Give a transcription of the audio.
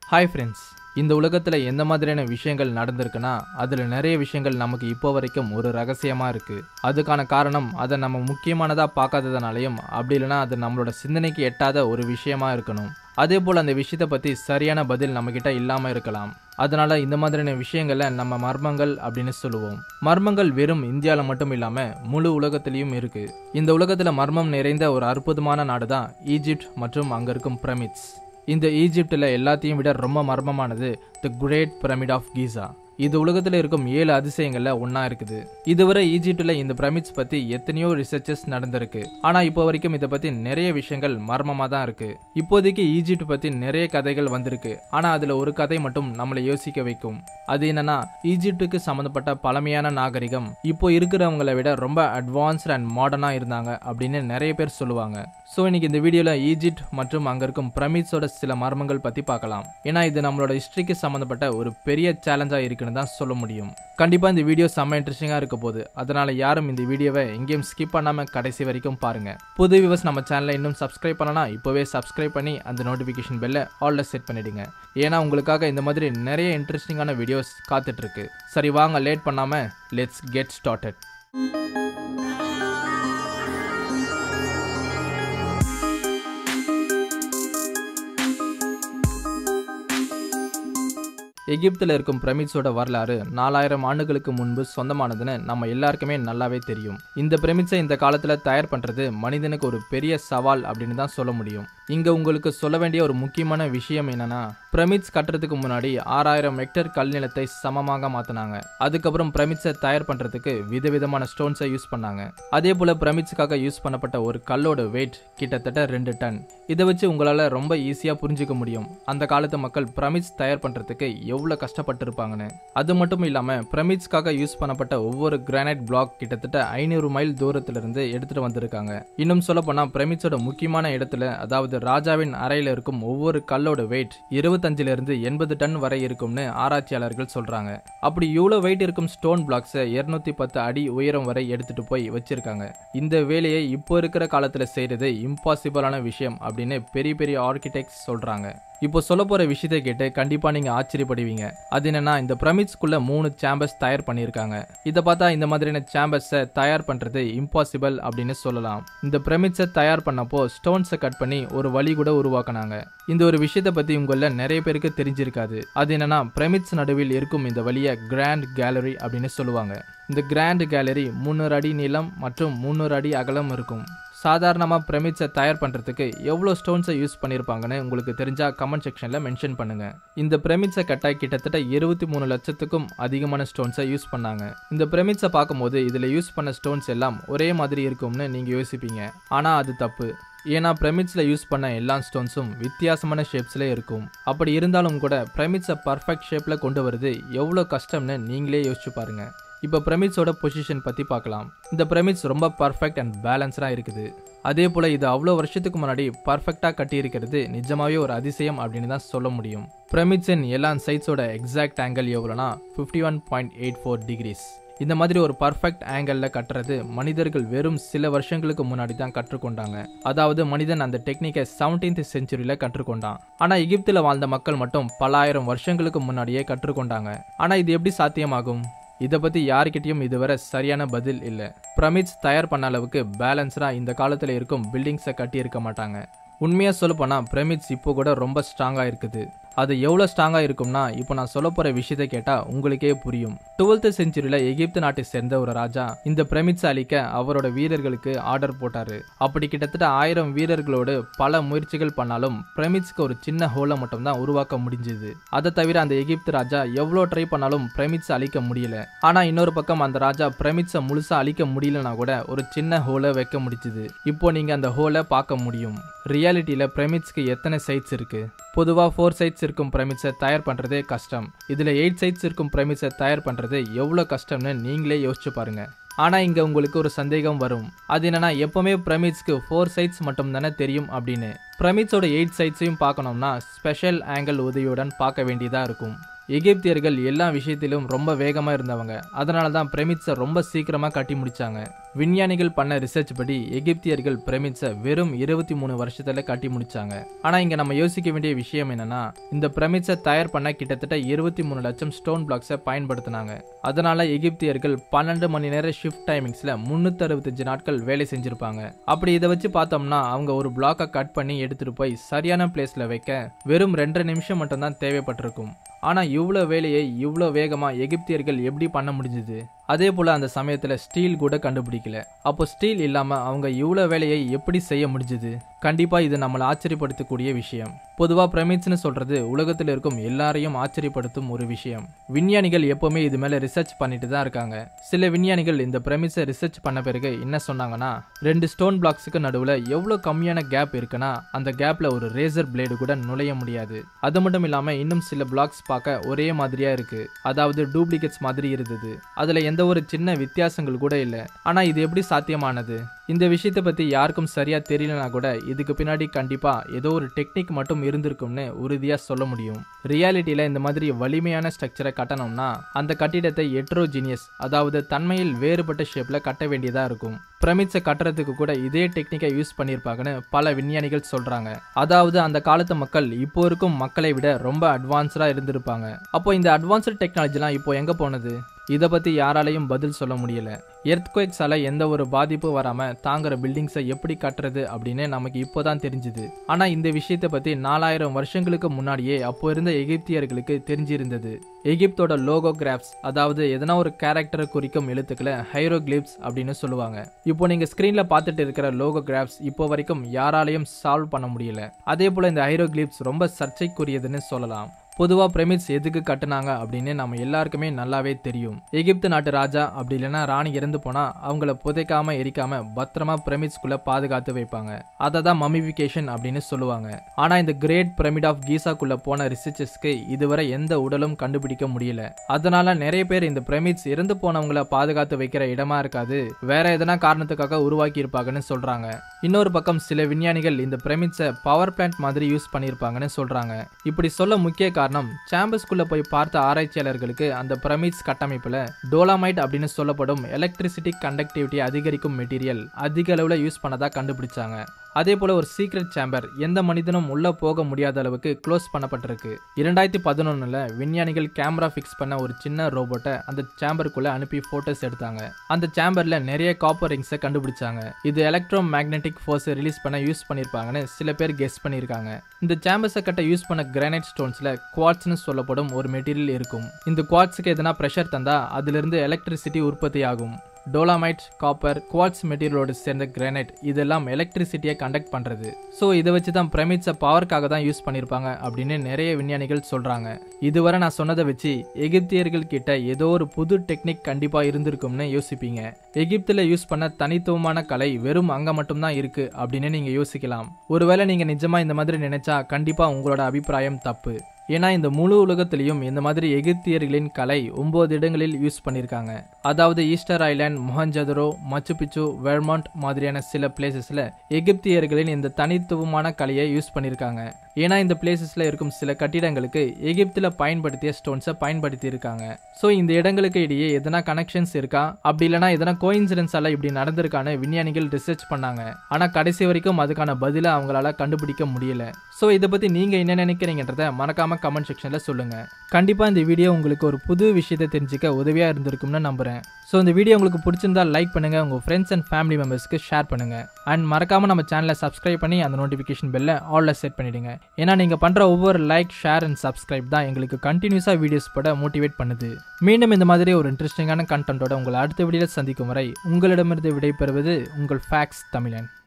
hi friends இந்த உலகத்தில் எந்த மாதிரியான விஷயங்கள் நடந்திருக்குன்னா அதில் நிறைய விஷயங்கள் நமக்கு இப்போ வரைக்கும் ஒரு ரகசியமாக இருக்குது அதுக்கான காரணம் அதை நம்ம முக்கியமானதாக பார்க்காததுனாலையும் அப்படி இல்லைன்னா அது நம்மளோட சிந்தனைக்கு எட்டாத ஒரு விஷயமா இருக்கணும் அதே போல் அந்த விஷயத்தை பற்றி சரியான பதில் நம்மக்கிட்ட இல்லாமல் இருக்கலாம் அதனால இந்த மாதிரியான விஷயங்களை நம்ம மர்மங்கள் அப்படின்னு சொல்லுவோம் மர்மங்கள் வெறும் இந்தியாவில் மட்டும் இல்லாமல் முழு உலகத்திலையும் இருக்கு இந்த உலகத்தில் மர்மம் நிறைந்த ஒரு அற்புதமான நாடு தான் ஈஜிப்ட் மற்றும் அங்கே இருக்கும் பிரமிட்ஸ் இந்த ஈஜிப்டில் எல்லாத்தையும் விட ரொம்ப மர்மமானது the great pyramid of Giza இது உலகத்தில் இருக்கும் ஏழு அதிசயங்களில் ஒன்றா இருக்குது இதுவரை ஈஜிப்டில் இந்த பிரமிட்ஸ் பற்றி எத்தனையோ ரிசர்ச்சஸ் நடந்திருக்கு ஆனால் இப்போ வரைக்கும் இதை பற்றி நிறைய விஷயங்கள் மர்மமாக தான் இருக்கு இப்போதைக்கு ஈஜிப்ட் பற்றி நிறைய கதைகள் வந்திருக்கு ஆனால் அதில் ஒரு கதை மட்டும் நம்மளை யோசிக்க வைக்கும் அது என்னன்னா ஈஜிப்டுக்கு சம்மந்தப்பட்ட பழமையான நாகரிகம் இப்போ இருக்கிறவங்களை விட ரொம்ப அட்வான்ஸ்ட் அண்ட் மாடர்னாக இருந்தாங்க அப்படின்னு நிறைய பேர் சொல்லுவாங்க ஸோ இன்னைக்கு இந்த வீடியோவில் ஈஜிப்ட் மற்றும் அங்கே இருக்கும் பிரமிட்ஸோட சில மர்மங்கள் பற்றி பார்க்கலாம் ஏன்னா இது நம்மளோட ஹிஸ்ட்ரிக்கு சம்மந்தப்பட்ட ஒரு பெரிய சேலஞ்சாக இருக்குன்னு தான் சொல்ல முடியும் கண்டிப்பாக இந்த வீடியோ செம்ம இன்ட்ரெஸ்டிங்காக இருக்க போகுது அதனால் யாரும் இந்த வீடியோவை எங்கேயும் ஸ்கிப் பண்ணாமல் கடைசி வரைக்கும் பாருங்கள் புது வியூவர்ஸ் நம்ம சேனலை இன்னும் சப்ஸ்கிரைப் பண்ணனா இப்போவே சப்ஸ்கிரைப் பண்ணி அந்த நோட்டிஃபிகேஷன் பெல்லை ஆல்ல செட் பண்ணிடுங்க ஏன்னா உங்களுக்காக இந்த மாதிரி நிறைய இன்ட்ரெஸ்டிங்கான வீடியோஸ் காத்துட்ருக்கு சரி வாங்க லேட் பண்ணாமல் லெட்ஸ் கெட் ஸ்டார்டட் எகிப்தில் இருக்கும் பிரமிட்ஸோட வரலாறு நாலாயிரம் ஆண்டுகளுக்கு முன்பு சொந்தமானதுன்னு நம்ம எல்லாருக்குமே நல்லாவே தெரியும் இந்த பிரமிட்ஸை இந்த காலத்தில் தயார் பண்ணுறது மனிதனுக்கு ஒரு பெரிய சவால் அப்படின்னு தான் சொல்ல முடியும் இங்கே உங்களுக்கு சொல்ல வேண்டிய ஒரு முக்கியமான விஷயம் என்னன்னா பிரமிட்ஸ் கட்டுறதுக்கு முன்னாடி ஆறாயிரம் ஹெக்டர் கல் நிலத்தை சமமாக மாற்றினாங்க அதுக்கப்புறம் பிரமிட்ஸை தயார் பண்ணுறதுக்கு விதவிதமான ஸ்டோன்ஸை யூஸ் பண்ணாங்க அதே போல் பிரமிட்ஸுக்காக யூஸ் பண்ணப்பட்ட ஒரு கல்லோட வெயிட் கிட்டத்தட்ட ரெண்டு டன் இதை வச்சு உங்களால் ரொம்ப ஈஸியாக புரிஞ்சுக்க முடியும் அந்த காலத்து மக்கள் பிரமிட்ஸ் தயார் பண்ணுறதுக்கு எவ்வளோ கஷ்டப்பட்டிருப்பாங்கன்னு அது மட்டும் இல்லாமல் பிரமிட்ஸ்க்காக யூஸ் பண்ணப்பட்ட ஒவ்வொரு கிரானைட் பிளாக் கிட்டத்தட்ட ஐநூறு மைல் தூரத்திலிருந்து எடுத்துகிட்டு வந்திருக்காங்க இன்னும் சொல்ல போனால் பிரமிட்ஸோட முக்கியமான இடத்துல அதாவது ராஜாவின் அறையில் இருக்கும் ஒவ்வொரு கல்லோட வெயிட் இருபத்தஞ்சில இருந்து எண்பது டன் வரை இருக்கும்னு ஆராய்ச்சியாளர்கள் சொல்றாங்க அப்படி இவ்வளோ வெயிட் இருக்கும் ஸ்டோன் பிளாக்ஸை இருநூத்தி பத்து அடி உயரம் வரை எடுத்துட்டு போய் வச்சிருக்காங்க இந்த வேலையை இப்போ இருக்கிற காலத்துல செய்யறது இம்பாசிபிளான விஷயம் அப்படின்னு பெரிய பெரிய ஆர்கிடெக்ட்ஸ் சொல்றாங்க இப்போ சொல்ல போற விஷயத்தை கேட்டு கண்டிப்பா நீங்க ஆச்சரியப்படுவீங்க அது என்னன்னா இந்த பிரமிட்ஸ்குள்ள மூணு சேம்பர்ஸ் தயார் பண்ணியிருக்காங்க இதை பார்த்தா இந்த மாதிரியான சேம்பர்ஸை தயார் பண்றது இம்பாசிபிள் அப்படின்னு சொல்லலாம் இந்த பிரமிட்ஸை தயார் பண்ணப்போ ஸ்டோன்ஸை கட் பண்ணி ஒரு வழி கூட உருவாக்குனாங்க இந்த ஒரு விஷயத்தை பத்தி உங்கள நிறைய பேருக்கு தெரிஞ்சிருக்காது அது என்னன்னா பிரமிட்ஸ் நடுவில் இருக்கும் இந்த வழியை கிராண்ட் கேலரி அப்படின்னு சொல்லுவாங்க இந்த கிராண்ட் கேலரி முந்நூறு அடி நீளம் மற்றும் முந்நூறு அடி அகலம் இருக்கும் சாதாரணமாக பிரமிட்ஸை தயார் பண்ணுறதுக்கு எவ்வளோ ஸ்டோன்ஸை யூஸ் பண்ணியிருப்பாங்கன்னு உங்களுக்கு தெரிஞ்சால் கமெண்ட் செக்ஷனில் மென்ஷன் பண்ணுங்கள் இந்த பிரமிட்ஸை கட்டாய் கிட்டத்தட்ட இருபத்தி மூணு லட்சத்துக்கும் அதிகமான ஸ்டோன்ஸை யூஸ் பண்ணாங்க இந்த பிரமிட்ஸை பார்க்கும்போது இதில் யூஸ் பண்ண ஸ்டோன்ஸ் எல்லாம் ஒரே மாதிரி இருக்கும்னு நீங்கள் யோசிப்பீங்க ஆனால் அது தப்பு ஏன்னா பிரமிட்ஸில் யூஸ் பண்ண எல்லா ஸ்டோன்ஸும் வித்தியாசமான ஷேப்ஸில் இருக்கும் அப்படி இருந்தாலும் கூட பிரமிட்ஸை பர்ஃபெக்ட் ஷேப்பில் கொண்டு வருது எவ்வளோ கஷ்டம்னு நீங்களே யோசிச்சு பாருங்கள் இப்போ பிரமிட்ஸோட பொசிஷன் பற்றி பார்க்கலாம் இந்த பிரமிட்ஸ் ரொம்ப பர்ஃபெக்ட் அண்ட் பேலன்ஸ்டாக இருக்குது அதே போல் இது அவ்வளோ வருஷத்துக்கு முன்னாடி பர்ஃபெக்டாக கட்டியிருக்கிறது நிஜமாவே ஒரு அதிசயம் அப்படின்னு தான் சொல்ல முடியும் பிரமிட்ஸின் எல்லா சைட்ஸோட எக்ஸாக்ட் ஆங்கிள் எவ்வளோனா fifty one point eight four degrees இந்த மாதிரி ஒரு பர்ஃபெக்ட் ஆங்கிளில் கட்டுறது மனிதர்கள் வெறும் சில வருஷங்களுக்கு முன்னாடி தான் கற்றுக்கொண்டாங்க அதாவது மனிதன் அந்த டெக்னிக்கை செவன்டீன்த் செஞ்சுரியில் கற்றுக்கொண்டான் ஆனால் எகிப்தில் வாழ்ந்த மக்கள் மட்டும் பல்லாயிரம் வருஷங்களுக்கு முன்னாடியே கற்றுக்கொண்டாங்க ஆனால் இது எப்படி சாத்தியமாகும் இதை பற்றி யாருக்கிட்டையும் இதுவரை சரியான பதில் இல்லை பிரமிட்ஸ் தயார் பண்ண அளவுக்கு பேலன்ஸ்டாக இந்த காலத்தில் இருக்கும் பில்டிங்ஸை கட்டியிருக்க மாட்டாங்க உண்மையாக சொல்லப்போனால் பிரமிட்ஸ் இப்போ கூட ரொம்ப ஸ்ட்ராங்காக இருக்குது அது எவ்வளோ ஸ்ட்ராங்காக இருக்கும்னா இப்போ நான் சொல்ல போகிற விஷயத்தை கேட்டால் உங்களுக்கே புரியும் டுவெல்த் செஞ்சுரியில் எகிப்து நாட்டை சேர்ந்த ஒரு ராஜா இந்த பிரமிட்ஸ் அழிக்க அவரோட வீரர்களுக்கு ஆர்டர் போட்டார் அப்படி கிட்டத்தட்ட ஆயிரம் வீரர்களோடு பல முயற்சிகள் பண்ணாலும் பிரமிட்ஸ்க்கு ஒரு சின்ன ஹோலை மட்டும் தான் உருவாக்க முடிஞ்சுது அதை தவிர அந்த எகிப்து ராஜா எவ்வளோ ட்ரை பண்ணாலும் பிரமிட்ஸ் அழிக்க முடியல ஆனால் இன்னொரு பக்கம் அந்த ராஜா பிரமிட்ஸை முழுசாக அழிக்க முடியலனா கூட ஒரு சின்ன ஹோலை வைக்க முடிஞ்சுது இப்போ நீங்கள் அந்த ஹோலை பார்க்க முடியும் ரியாலிட்டியில் பிரமிட்ஸ்க்கு எத்தனை சைட்ஸ் இருக்கு பொதுவாக ஃபோர் சைட்ஸ் இருக்கும் பிரமிட்ஸை தயார் பண்ணுறதே கஷ்டம் இதில் எயிட் சைட்ஸ் இருக்கும் பிரமிட்ஸை தயார் பண்ணுறது எவ்வளோ கஷ்டம்னு நீங்களே யோசிச்சு பாருங்க ஆனால் இங்கே உங்களுக்கு ஒரு சந்தேகம் வரும் அது என்னன்னா எப்போவுமே பிரமிட்ஸ்க்கு ஃபோர் சைட்ஸ் மட்டும் தானே தெரியும் அப்படின்னு பிரமிட்ஸோட எயிட் சைட்ஸையும் பார்க்கணும்னா ஸ்பெஷல் ஆங்கிள் உதவியுடன் பார்க்க வேண்டியதாக இருக்கும் எகிப்தியர்கள் எல்லா விஷயத்திலும் ரொம்ப வேகமாக இருந்தவங்க அதனால தான் பிரமிட்ஸை ரொம்ப சீக்கிரமாக கட்டி முடிச்சாங்க விஞ்ஞானிகள் பண்ண ரிசர்ச் படி எகிப்தியர்கள் பிரமிட்ஸை வெறும் இருபத்தி மூணு வருஷத்துல கட்டி முடிச்சாங்க ஆனா இங்க நம்ம யோசிக்க வேண்டிய விஷயம் என்னன்னா இந்த பிரமிட்ஸை தயார் பண்ண கிட்டத்தட்ட இருபத்தி மூணு லட்சம் ஸ்டோன் பிளாக்ஸை பயன்படுத்தினாங்க அதனால எகிப்தியர்கள் பன்னெண்டு மணி நேர ஷிஃப்ட் டைமிங்ஸ்ல முன்னூத்தி அறுபத்தஞ்சு நாட்கள் வேலை செஞ்சிருப்பாங்க அப்படி இதை வச்சு பார்த்தோம்னா அவங்க ஒரு பிளாக்கை கட் பண்ணி எடுத்துட்டு போய் சரியான பிளேஸ்ல வைக்க வெறும் ரெண்டரை நிமிஷம் மட்டும்தான் தேவைப்பட்டிருக்கும் ஆனா இவ்வளோ வேலையை இவ்வளோ வேகமா எகிப்தியர்கள் எப்படி பண்ண முடிஞ்சது அதே போல அந்த சமயத்துல ஸ்டீல் கூட கண்டுபிடிக்கல அப்போ ஸ்டீல் இல்லாம அவங்க இவ்வளோ வேலையை எப்படி செய்ய முடிஞ்சது கண்டிப்பா இது நம்மளை ஆச்சரியப்படுத்தக்கூடிய விஷயம் பொதுவா பிரமிட்ஸ்னு சொல்றது உலகத்தில் இருக்கும் எல்லாரையும் ஆச்சரியப்படுத்தும் ஒரு விஷயம் விஞ்ஞானிகள் எப்பவுமே இது மேல ரிசர்ச் பண்ணிட்டு தான் இருக்காங்க சில விஞ்ஞானிகள் இந்த பிரமிட்ஸை ரிசர்ச் பண்ண பிறகு என்ன சொன்னாங்கன்னா ரெண்டு ஸ்டோன் பிளாக்ஸுக்கு நடுவுல எவ்வளோ கம்மியான கேப் இருக்குன்னா அந்த கேப்ல ஒரு ரேசர் பிளேடு கூட நுழைய முடியாது அது மட்டும் இல்லாம இன்னும் சில பிளாக்ஸ் பார்க்க ஒரே மாதிரியா இருக்கு அதாவது டூப்ளிகேட்ஸ் மாதிரி இருந்தது அதுல எந்த ஒரு சின்ன வித்தியாசங்கள் கூட இல்லை ஆனா இது எப்படி சாத்தியமானது இந்த விஷயத்தை பத்தி யாருக்கும் சரியா தெரியலனா கூட இதுக்கு பின்னாடி கண்டிப்பா ஏதோ ஒரு டெக்னிக் மட்டும் இருந்திருக்கும்னு உறுதியா சொல்ல முடியும் ரியாலிட்டியில இந்த மாதிரி வலிமையான ஸ்ட்ரக்சரை கட்டணும்னா அந்த கட்டிடத்தை எட்ரோஜீனியஸ் அதாவது தன்மையில் வேறுபட்ட ஷேப்ல கட்ட வேண்டியதா இருக்கும் பிரமிட்ஸை கட்டுறதுக்கு கூட இதே டெக்னிக்கை யூஸ் பண்ணியிருப்பாங்கன்னு பல விஞ்ஞானிகள் சொல்றாங்க அதாவது அந்த காலத்து மக்கள் இப்போ இருக்கும் மக்களை விட ரொம்ப அட்வான்ஸ்டா இருந்திருப்பாங்க அப்போ இந்த அட்வான்ஸ்டு டெக்னாலஜிலாம் இப்போ எங்க போனது இதை பத்தி யாராலையும் பதில் சொல்ல முடியல எர்த்குவேக்ஸால எந்த ஒரு பாதிப்பு வராம தாங்குற பில்டிங்ஸை எப்படி கட்டுறது அப்படின்னு நமக்கு இப்போதான் தெரிஞ்சுது ஆனா இந்த விஷயத்தை பத்தி நாலாயிரம் வருஷங்களுக்கு முன்னாடியே அப்போ இருந்த எகிப்தியர்களுக்கு தெரிஞ்சிருந்தது எகிப்தோட லோகோகிராஃப்ஸ் அதாவது எதனா ஒரு கேரக்டரை குறிக்கும் எழுத்துக்களை ஹைரோகிளிப்ஸ் அப்படின்னு சொல்லுவாங்க இப்போ நீங்க ஸ்கிரீன்ல பார்த்துட்டு இருக்கிற லோகோகிராஃப்ஸ் இப்போ வரைக்கும் யாராலையும் சால்வ் பண்ண முடியல அதே போல இந்த ஹைரோகிளிப்ஸ் ரொம்ப சர்ச்சைக்குரியதுன்னு சொல்லலாம் பொதுவா பிரமிட்ஸ் எதுக்கு கட்டுனாங்க அப்படின்னு நம்ம எல்லாருக்குமே நல்லாவே தெரியும் எகிப்து நாட்டு ராஜா அப்படி இல்லைன்னா ராணி இறந்து போனா அவங்கள புதைக்காம எரிக்காம பத்திரமா பிரமிட்ஸ்குள்ள பாதுகாத்து வைப்பாங்க அதை தான் மமிஃபிகேஷன் அப்படின்னு சொல்லுவாங்க ஆனா இந்த கிரேட் பிரமிட் ஆஃப் கீசாக்குள்ள போன ரிசர்ச்சர்ஸ்க்கு இதுவரை எந்த உடலும் கண்டுபிடிக்க முடியல அதனால நிறைய பேர் இந்த பிரமிட்ஸ் இறந்து போனவங்கள பாதுகாத்து வைக்கிற இடமா இருக்காது வேற எதனா காரணத்துக்காக உருவாக்கி இருப்பாங்கன்னு சொல்றாங்க இன்னொரு பக்கம் சில விஞ்ஞானிகள் இந்த பிரமிட்ஸை பவர் பிளான்ட் மாதிரி யூஸ் பண்ணியிருப்பாங்கன்னு சொல்றாங்க இப்படி சொல்ல முக்கிய காரணம் சாம்பஸ்குள்ள போய் பார்த்த ஆராய்ச்சியாளர்களுக்கு அந்த பிரமிட்ஸ் கட்டமைப்புல டோலாமைட் அப்படின்னு சொல்லப்படும் எலக்ட்ரிசிட்டி கண்டக்டிவிட்டி அதிகரிக்கும் மெட்டீரியல் அதிக அளவுல யூஸ் பண்ணதா கண்டுபிடிச்சாங்க அதே போல ஒரு சீக்ரெட் சேம்பர் எந்த மனிதனும் உள்ள போக முடியாத அளவுக்கு க்ளோஸ் பண்ணப்பட்டிருக்கு இரண்டாயிரத்தி பதினொன்னுல விஞ்ஞானிகள் கேமரா ஃபிக்ஸ் பண்ண ஒரு சின்ன ரோபோட்டை அந்த சேம்பருக்குள்ள அனுப்பி போட்டோஸ் எடுத்தாங்க அந்த சேம்பர்ல நிறைய காப்பர் ரிங்ஸை கண்டுபிடிச்சாங்க இது எலக்ட்ரோ மேக்னெட்டிக் ஃபோர்ஸை ரிலீஸ் பண்ண யூஸ் பண்ணியிருப்பாங்கன்னு சில பேர் கெஸ் பண்ணியிருக்காங்க இந்த சேம்பர்ஸை கட்ட யூஸ் பண்ண கிரானைட் ஸ்டோன்ஸ்ல குவாட்ஸ்னு சொல்லப்படும் ஒரு மெட்டீரியல் இருக்கும் இந்த குவாட்ஸுக்கு எதனா ப்ரெஷர் தந்தா அதிலிருந்து எலக்ட்ரிசிட்டி உற்பத்தி ஆகும் டோலாமைட் காப்பர் குவாட்ஸ் மெட்டீரியலோடு சேர்ந்த கிரானைட் இதெல்லாம் எலக்ட்ரிசிட்டியை கண்டக்ட் பண்ணுறது ஸோ இதை வச்சு தான் பிரமிட்ஸை பவருக்காக தான் யூஸ் பண்ணியிருப்பாங்க அப்படின்னு நிறைய விஞ்ஞானிகள் சொல்கிறாங்க இதுவரை நான் சொன்னதை வச்சு எகிப்தியர்கள் கிட்ட ஏதோ ஒரு புது டெக்னிக் கண்டிப்பாக இருந்திருக்கும்னு யோசிப்பீங்க எகிப்தில் யூஸ் பண்ண தனித்துவமான கலை வெறும் அங்கே மட்டும்தான் இருக்கு அப்படின்னு நீங்கள் யோசிக்கலாம் ஒருவேளை நீங்கள் நிஜமாக இந்த மாதிரி நினைச்சா கண்டிப்பாக உங்களோட அபிப்பிராயம் தப்பு ஏன்னா இந்த முழு உலகத்திலையும் இந்த மாதிரி எகிப்தியர்களின் கலை ஒன்பது இடங்களில் யூஸ் பண்ணியிருக்காங்க அதாவது ஈஸ்டர் ஐலாண்ட் மொஹஞ்சதரோ மச்சு பிச்சு வெர்மாண்ட் மாதிரியான சில பிளேசஸ்ல எகிப்தியர்களின் இந்த தனித்துவமான கலையை யூஸ் பண்ணியிருக்காங்க ஏன்னா இந்த பிளேசஸ்ல இருக்கும் சில கட்டிடங்களுக்கு எகிப்தில் பயன்படுத்திய ஸ்டோன்ஸை பயன்படுத்தி இருக்காங்க ஸோ இந்த இடங்களுக்கு இடையே எதனா கனெக்ஷன்ஸ் இருக்கா அப்படி இல்லைனா எதனா கோயின்சிடன்ஸால இப்படி நடந்திருக்கான்னு விஞ்ஞானிகள் ரிசர்ச் பண்ணாங்க ஆனால் கடைசி வரைக்கும் அதுக்கான பதிலை அவங்களால கண்டுபிடிக்க முடியல ஸோ இதை பற்றி நீங்கள் என்ன நினைக்கிறீங்கன்றத மறக்காம கமெண்ட் செக்ஷனில் சொல்லுங்கள் கண்டிப்பாக இந்த வீடியோ உங்களுக்கு ஒரு புது விஷயத்தை தெரிஞ்சுக்க உதவியாக இருந்திருக்கும்னு நம்புகிறேன் ஸோ இந்த வீடியோ உங்களுக்கு பிடிச்சிருந்தா லைக் பண்ணுங்கள் உங்கள் ஃப்ரெண்ட்ஸ் அண்ட் ஃபேமிலி மெம்பர்ஸ்க்கு ஷேர் பண்ணுங்கள் அண்ட் மறக்காமல் நம்ம சேனலை சப்ஸ்கிரைப் பண்ணி அந்த நோட்டிஃபிகேஷன் பெல்லை ஆலில் செட் பண்ணிவிடுங்க ஏன்னா நீங்கள் பண்ணுற ஒவ்வொரு லைக் ஷேர் அண்ட் சப்ஸ்கிரைப் தான் எங்களுக்கு கண்டினியூஸாக வீடியோஸ் போட மோட்டிவேட் பண்ணுது மீண்டும் இந்த மாதிரி ஒரு இன்ட்ரெஸ்டிங்கான கண்டென்ட்டோட உங்களை அடுத்த வீடியோவில் சந்திக்கும் வரை உங்களிடமிருந்து விடைபெறுவது உங்கள் ஃபேக்ஸ் தமிழன்